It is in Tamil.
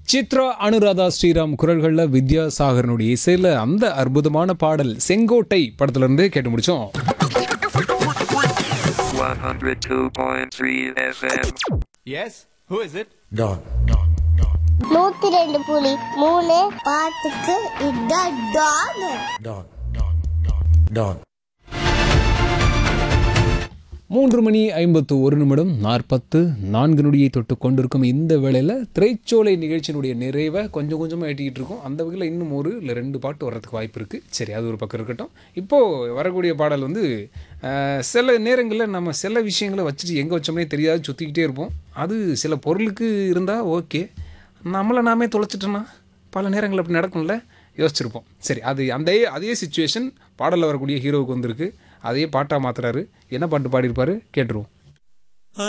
சித்ரா அனுராதா ஸ்ரீராம் குரல்களில் வித்யாசாகரனுடைய இசையில் அந்த அற்புதமான பாடல் செங்கோட்டை படத்துல இருந்து கேட்டு முடிச்சோம் 102.3 FM. Yes? Who is it? Don. நூத்தி ரெண்டு புலி மூணு பாட்டுக்கு இதான் டான் Don. Don. மூன்று மணி ஐம்பத்து ஒரு நிமிடம் நாற்பத்து நான்கு நொடியை தொட்டு கொண்டிருக்கும் இந்த வேளையில் திரைச்சோலை நிகழ்ச்சியினுடைய நிறைவை கொஞ்சம் கொஞ்சமாக எட்டிக்கிட்டு இருக்கோம் அந்த வகையில் இன்னும் ஒரு இல்லை ரெண்டு பாட்டு வர்றதுக்கு வாய்ப்பு இருக்குது சரி அது ஒரு பக்கம் இருக்கட்டும் இப்போது வரக்கூடிய பாடல் வந்து அஹ், சில நேரங்களில் நம்ம சில விஷயங்களை வச்சுட்டு எங்கே வச்சோம்னே தெரியாது சுற்றிக்கிட்டே இருப்போம் அது சில பொருளுக்கு இருந்தால் ஓகே நம்மளை நாமே தொலைச்சிட்டோன்னா பல நேரங்கள் அப்படி நடக்கும்ல யோசிச்சிருப்போம் சரி அது அந்த அதே சுச்சுவேஷன் பாடலில் வரக்கூடிய ஹீரோவுக்கு வந்திருக்கு அதையே பாட்டாக மாத்துறாரு என்ன பாட்டு பாடியிருப்பாரு கேட்டுருவோம்